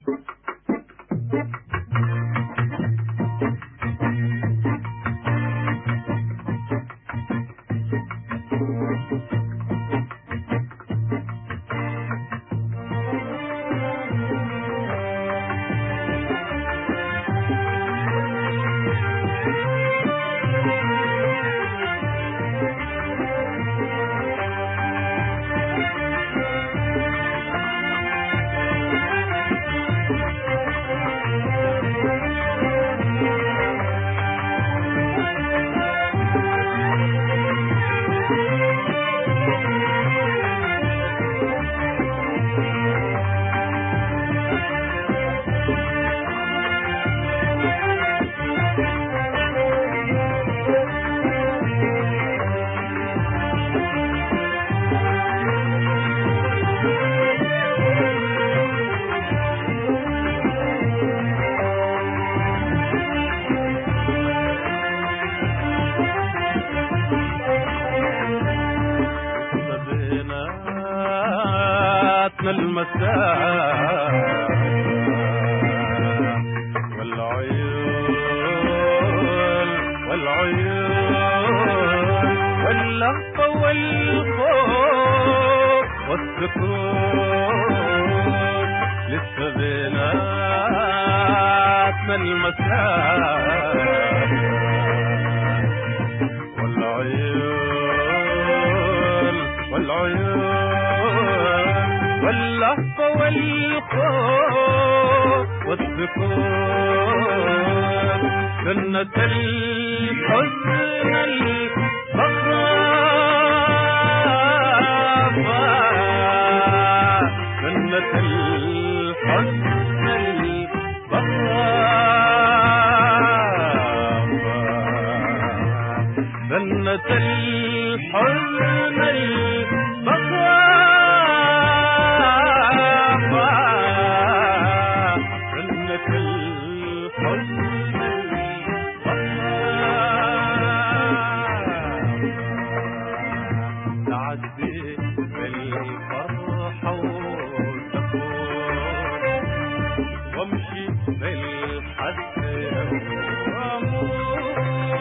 صديناتنا المساء والعيون والعيون واللهفة والخوف والسكون لسه بيناتنا المساء والعيون والعيون واللهفة والخوف والسكون جنة الحزن البخافة جنة الحزن البخافة جنة الحزن البخافة جنة الحزن البخافة تعدي بالفرحة وتكون وامشي بالحسن واموت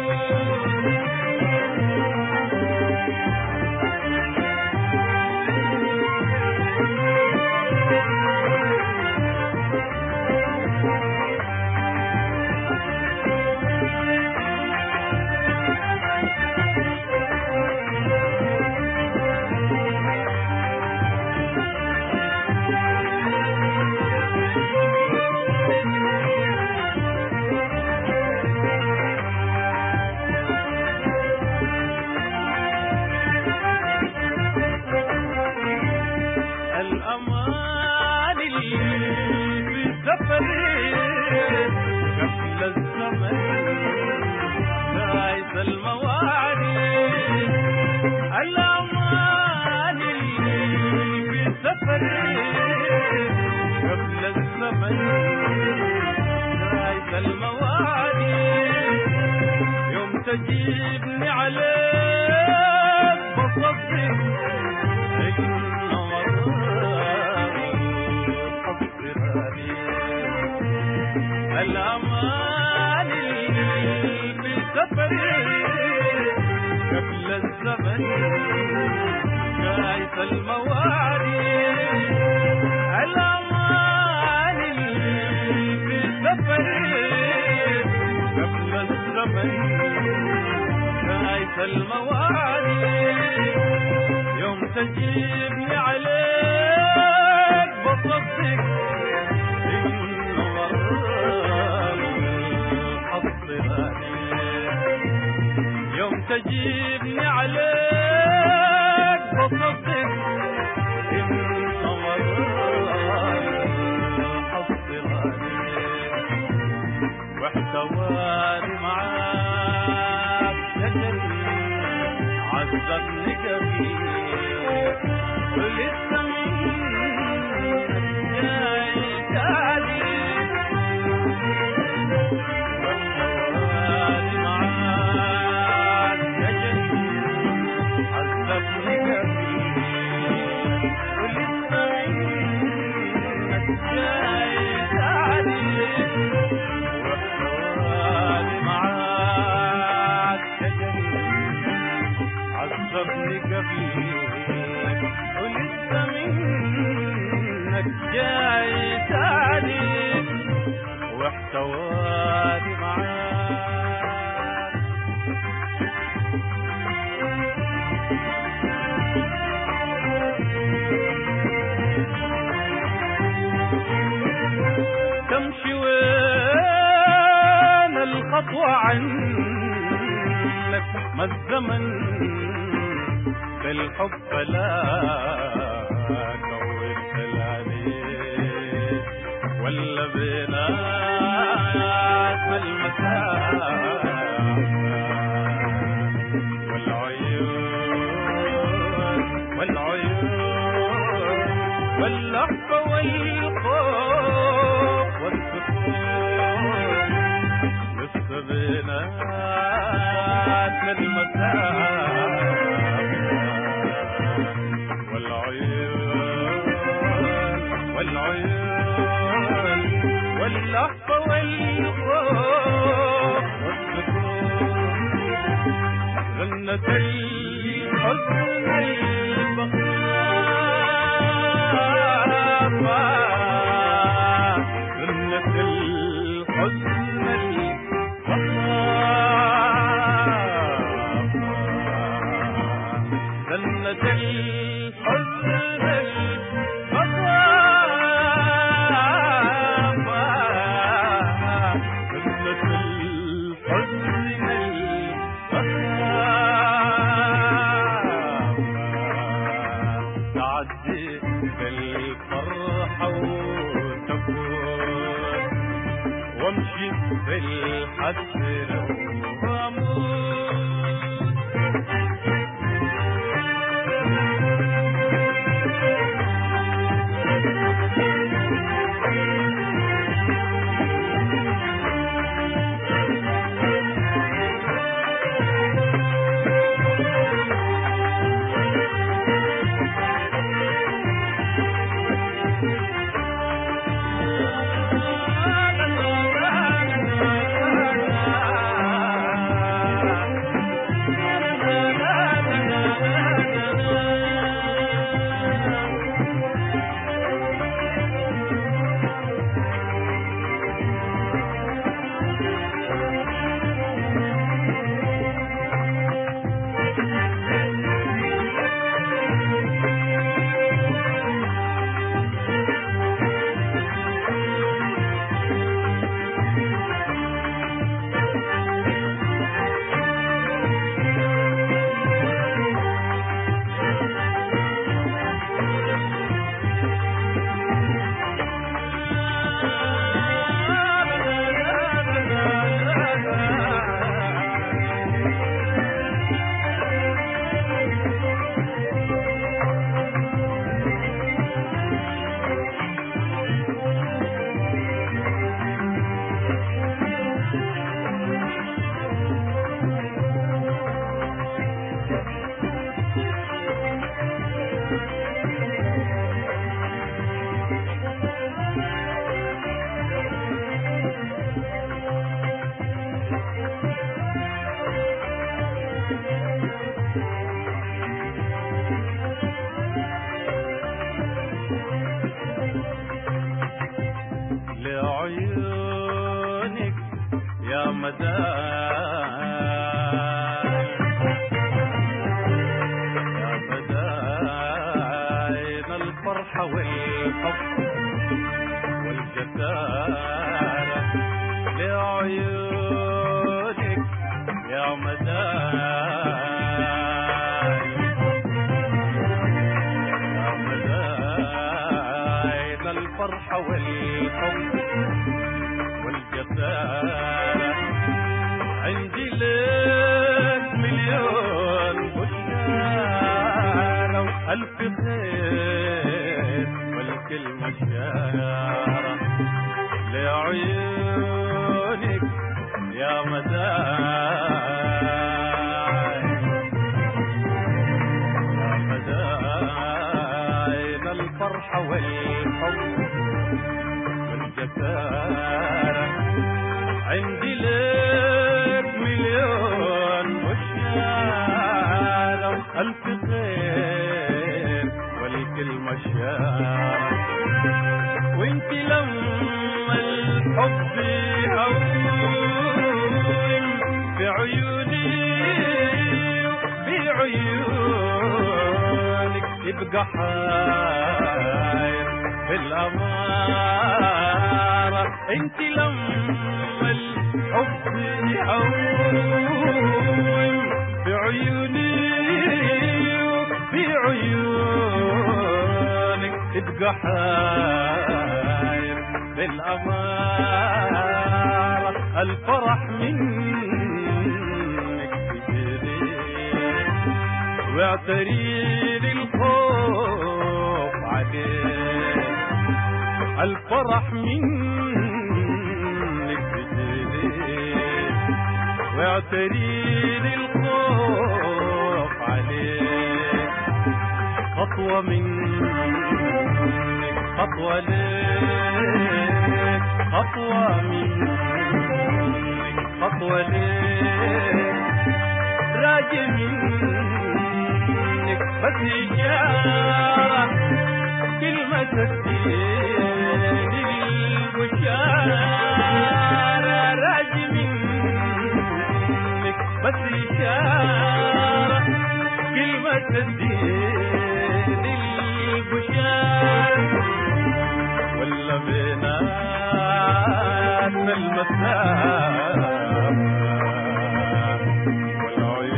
الأمان اللي في سفري قبل الزمن دايس الموارد الأمان اللي في سفري قبل الزمن دايس الموارد يوم تجيبني عليك بصدق إن الأمان اللي سفري قبل الزمن جايز المواري الأمان اللي سفري قبل الزمن جايز المواري يوم تجيبني عليك بصدق إنه مرة الحظ غالي يوم تجيبني عليك بصدق إنه مرة الحظ غالي واحتواني معاك شجر عذبني كبير ولسه جاي تالي واحتواني معاك شجر عذبني كبير ولسه جاي والتوالي معاك تمشي وين الخطوة عنك ما الزمن بالحب فلاك وانت العنيد ولا بينات المسافة والعيون والعيون واللحظة والخوف والسكون لسه بينات المسافة والعيون والعيون واللحظة والخوف والسكون غنت الحزن البخافة غنت الحزن البخافة غنت الحزن البخافة غنت الحزن البخافة تعدي بالفرحة وتكون وامشي بالحسرة واموت لعيونك يا مدام يا مداين الفرحة والحب والجسارة لعيونك يا مداين يا مداين الفرحة والحب والجسارة عندي لك مليون بشارة وألف خير والكلمة شارة لعيونك يا مداين يا مداين الفرحة والحب والجسارة عندي لك مليون بشارة وألف خير والكلمة شارة وانت لما الحب بعيوني بعيونك يبقى حاير بالأمارة انت لما الحب يعوم بعيوني بعيونك تبقى حاير بالأمارة الفرح منك تجري واعتريد الخوف عليك الفرح منك تجري واعتريد الخوف عليك خطوة منك خطوة ليك خطوة منك خطوة ليك راجع منك بس إشارة كلمة تديني البشارة راجع منك بس إشارة كلمة تديني البشارة ولا بيناتنا المسافة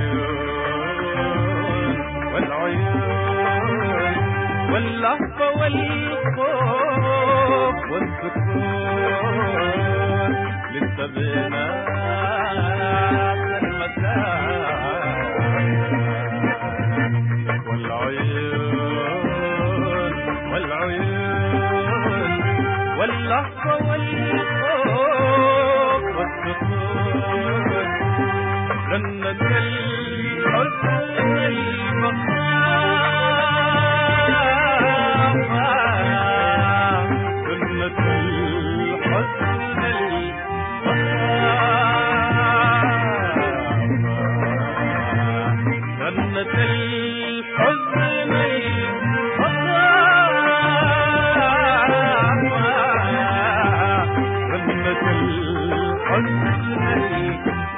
والعيون والعيون واللهفة والخوف والسكون لسه بيناتنا المسافة والعيون والعيون واللهفة والخوف والسكون جنة الحزن المخافة جنة الحزن المخافة جنة الحزن المخافة جنة الحزن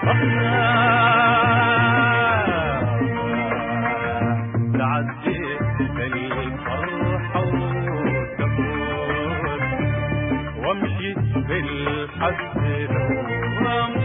المخافة تعديت بالفرحة وتفوت وامشي بالحزن لو